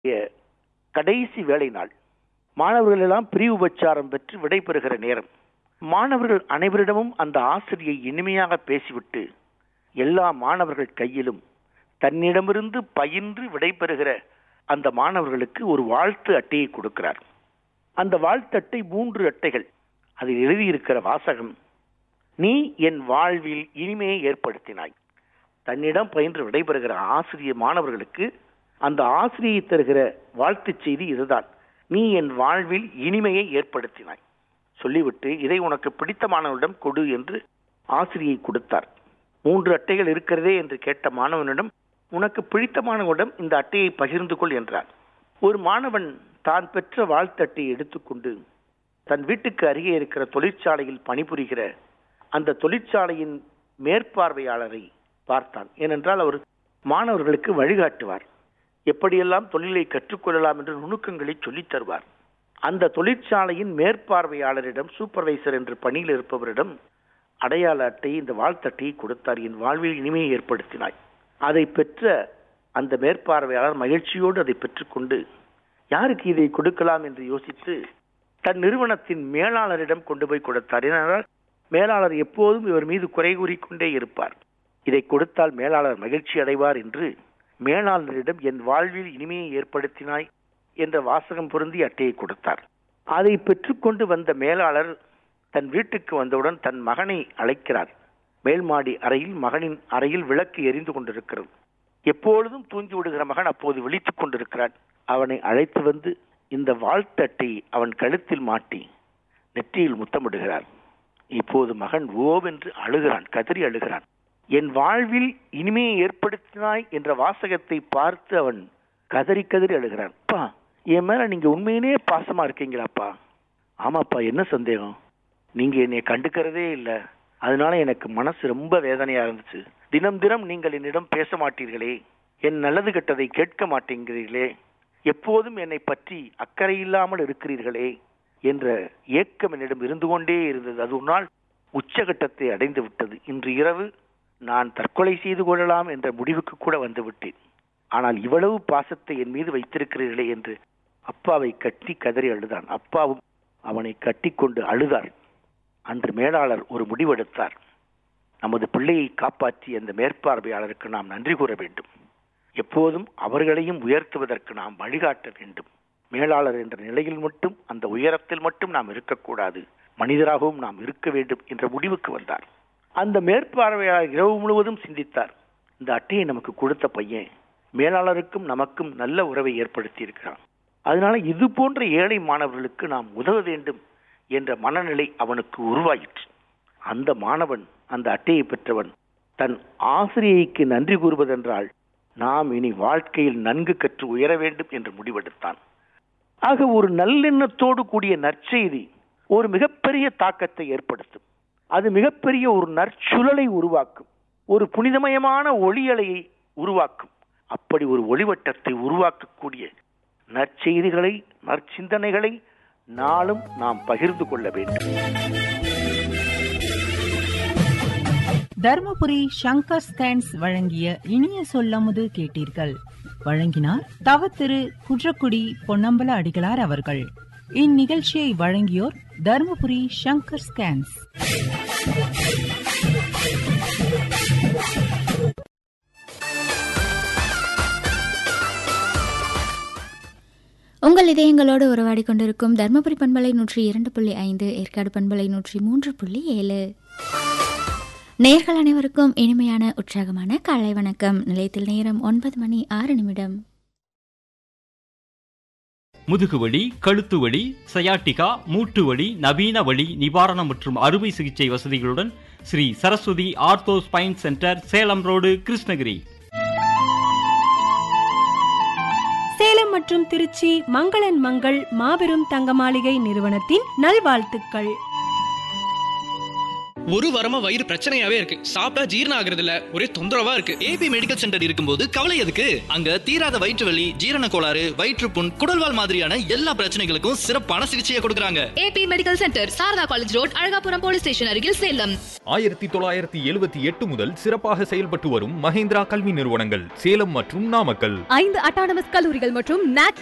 கடைசி வேலை நாள் மாணவர்கள் எல்லாம் பிரிவு உபச்சாரம் பெற்று விடைபெறுகிற நேரம் மாணவர்கள் அனைவரிடமும் அந்த ஆசிரியை இனிமையாக பேசிவிட்டு எல்லா மாணவர்கள் கையிலும் தன்னிடமிருந்து பயின்று விடைபெறுகிற அந்த மாணவர்களுக்கு ஒரு வாழ்த்து அட்டையை கொடுக்கிறார் அந்த வாழ்த்து அட்டை மூன்று அட்டைகள் அதில் எழுதியிருக்கிற வாசகம் நீ என் வாழ்வில் இனிமையை ஏற்படுத்தினாய் தன்னிடம் பயின்று விடைபெறுகிற ஆசிரிய மாணவர்களுக்கு அந்த ஆசிரியை தருகிற வாழ்த்துச் செய்தி இதுதான் நீ என் வாழ்வில் இனிமையை ஏற்படுத்தினாய் சொல்லிவிட்டு இதை உனக்கு பிடித்தமானவனிடம் கொடு என்று ஆசிரியை கொடுத்தார் மூன்று அட்டைகள் இருக்கிறதே என்று கேட்ட மாணவனிடம் உனக்கு பிடித்தமானவனிடம் இந்த அட்டையை பகிர்ந்து கொள் என்றார் ஒரு மாணவன் தான் பெற்ற வாழ்த்தட்டையை எடுத்துக்கொண்டு தன் வீட்டுக்கு அருகே இருக்கிற தொழிற்சாலையில் பணிபுரிகிற அந்த தொழிற்சாலையின் மேற்பார்வையாளரை பார்த்தான் ஏனென்றால் அவர் மாணவர்களுக்கு வழிகாட்டுவார் எப்படியெல்லாம் தொழிலை கற்றுக்கொள்ளலாம் என்று நுணுக்கங்களை சொல்லித் தருவார் அந்த தொழிற்சாலையின் மேற்பார்வையாளரிடம் சூப்பர்வைசர் என்று பணியில் இருப்பவரிடம் அடையாள அட்டை இந்த வாழ்த்தட்டையை கொடுத்தார் என் வாழ்வில் இனிமையை ஏற்படுத்தினாய் அதை பெற்ற அந்த மேற்பார்வையாளர் மகிழ்ச்சியோடு அதை பெற்றுக்கொண்டு யாருக்கு இதை கொடுக்கலாம் என்று யோசித்து தன் நிறுவனத்தின் மேலாளரிடம் கொண்டு போய் கொடுத்தார் ஏனென்றால் மேலாளர் எப்போதும் இவர் மீது குறை கூறிக்கொண்டே இருப்பார் இதை கொடுத்தால் மேலாளர் மகிழ்ச்சி அடைவார் என்று மேலாளரிடம் என் வாழ்வில் இனிமையை ஏற்படுத்தினாய் என்ற வாசகம் பொருந்தி அட்டையை கொடுத்தார் அதை பெற்றுக்கொண்டு வந்த மேலாளர் தன் வீட்டுக்கு வந்தவுடன் தன் மகனை அழைக்கிறார் மேல்மாடி அறையில் மகனின் அறையில் விளக்கு எரிந்து கொண்டிருக்கிறது எப்பொழுதும் தூங்கி விடுகிற மகன் அப்போது விழித்துக் கொண்டிருக்கிறான் அவனை அழைத்து வந்து இந்த வாழ்த்தட்டை அவன் கழுத்தில் மாட்டி நெற்றியில் முத்தமிடுகிறார் இப்போது மகன் ஓவென்று அழுகிறான் கதறி அழுகிறான் என் வாழ்வில் இனிமையை ஏற்படுத்தினாய் என்ற வாசகத்தை பார்த்து அவன் கதறி கதறி அழுகிறான் அப்பா என் மேல நீங்க உண்மையிலே பாசமா இருக்கீங்களாப்பா ஆமாப்பா என்ன சந்தேகம் நீங்க என்னை கண்டுக்கிறதே இல்லை அதனால எனக்கு மனசு ரொம்ப வேதனையா இருந்துச்சு தினம் தினம் நீங்கள் என்னிடம் பேச மாட்டீர்களே என் நல்லது கெட்டதை கேட்க மாட்டேங்கிறீர்களே எப்போதும் என்னை பற்றி அக்கறை இல்லாமல் இருக்கிறீர்களே என்ற ஏக்கம் என்னிடம் இருந்து கொண்டே இருந்தது அது ஒரு நாள் உச்சகட்டத்தை அடைந்து விட்டது இன்று இரவு நான் தற்கொலை செய்து கொள்ளலாம் என்ற முடிவுக்கு கூட வந்து விட்டேன் ஆனால் இவ்வளவு பாசத்தை என் மீது வைத்திருக்கிறீர்களே என்று அப்பாவை கட்டி கதறி அழுதான் அப்பாவும் அவனை கட்டிக்கொண்டு அழுதார் அன்று மேலாளர் ஒரு முடிவெடுத்தார் நமது பிள்ளையை காப்பாற்றி அந்த மேற்பார்வையாளருக்கு நாம் நன்றி கூற வேண்டும் எப்போதும் அவர்களையும் உயர்த்துவதற்கு நாம் வழிகாட்ட வேண்டும் மேலாளர் என்ற நிலையில் மட்டும் அந்த உயரத்தில் மட்டும் நாம் இருக்கக்கூடாது மனிதராகவும் நாம் இருக்க வேண்டும் என்ற முடிவுக்கு வந்தார் அந்த மேற்பார்வையாளர் இரவு முழுவதும் சிந்தித்தார் இந்த அட்டையை நமக்கு கொடுத்த பையன் மேலாளருக்கும் நமக்கும் நல்ல உறவை ஏற்படுத்தி இருக்கிறான் அதனால இது போன்ற ஏழை மாணவர்களுக்கு நாம் உதவ வேண்டும் என்ற மனநிலை அவனுக்கு உருவாயிற்று அந்த மாணவன் அந்த அட்டையை பெற்றவன் தன் ஆசிரியைக்கு நன்றி கூறுவதென்றால் நாம் இனி வாழ்க்கையில் நன்கு கற்று உயர வேண்டும் என்று முடிவெடுத்தான் ஆக ஒரு நல்லெண்ணத்தோடு கூடிய நற்செய்தி ஒரு மிகப்பெரிய தாக்கத்தை ஏற்படுத்தும் அது மிகப்பெரிய ஒரு நற்சுழலை உருவாக்கும் ஒரு புனிதமயமான ஒளியலையை உருவாக்கும் அப்படி ஒரு ஒளிவட்டத்தை உருவாக்கக்கூடிய நற்செய்திகளை நற்சிந்தனைகளை நாளும் நாம் பகிர்ந்து கொள்ள வேண்டும் தர்மபுரி சங்கர் ஸ்கேன்ஸ் வழங்கிய இனிய சொல்லமுது கேட்டீர்கள் வழங்கினார் தவ திரு குன்றக்குடி பொன்னம்பல அடிகளார் அவர்கள் இந்நிகழ்ச்சியை வழங்கியோர் தர்மபுரி சங்கர் ஸ்கேன்ஸ் உங்கள் இதயங்களோடு உறவாடி கொண்டிருக்கும் தர்மபுரி பண்பலை நூற்றி இரண்டு புள்ளி ஐந்து ஏற்காடு பண்பலை நூற்றி மூன்று புள்ளி ஏழு நேர்கள் அனைவருக்கும் இனிமையான உற்சாகமான காலை வணக்கம் நிலையத்தில் நேரம் ஒன்பது மணி ஆறு நிமிடம் முதுகுவலி கழுத்து வலி சயாட்டிகா மூட்டு வலி நவீன வலி நிவாரணம் மற்றும் அறுவை சிகிச்சை வசதிகளுடன் Sri Saraswathi ortho spine centre Salem road Krishnagiri Salem மற்றும் திருச்சி மங்களன் மங்கள் மாபெரும் தங்க மாளிகை நிறுவனத்தின் நல்வாழ்த்துக்கள் ஒரு வாரமா வயிறு பிரச்சனையாவே இருக்கு சாப்பிட்டா ஜீரணம் ஆகுறது இல்ல ஒரே தொந்தரவா இருக்கு ஏபி மெடிக்கல் சென்டர் இருக்கும்போது கவலை எதுக்கு அங்க தீராத வயிற்று வலி ஜீரண கோளாறு வயிற்றுப்புண் குடல்வால் மாதிரியான எல்லா பிரச்சனைகளுக்கும் சிறப்பான சிகிச்சையை கொடுக்கறாங்க AB medical centre Sarada college road Azhagapuram police station அருகில் சேலம் ஆயிரத்தி தொள்ளாயிரத்தி எழுபத்தி எட்டு முதல் சிறப்பாக செயல்பட்டு வரும் மஹேந்திரா கல்வி நிறுவனங்கள் சேலம் மற்றும் நாமக்கல் ஐந்து அட்டானமஸ் கல்லூரிகள் மற்றும்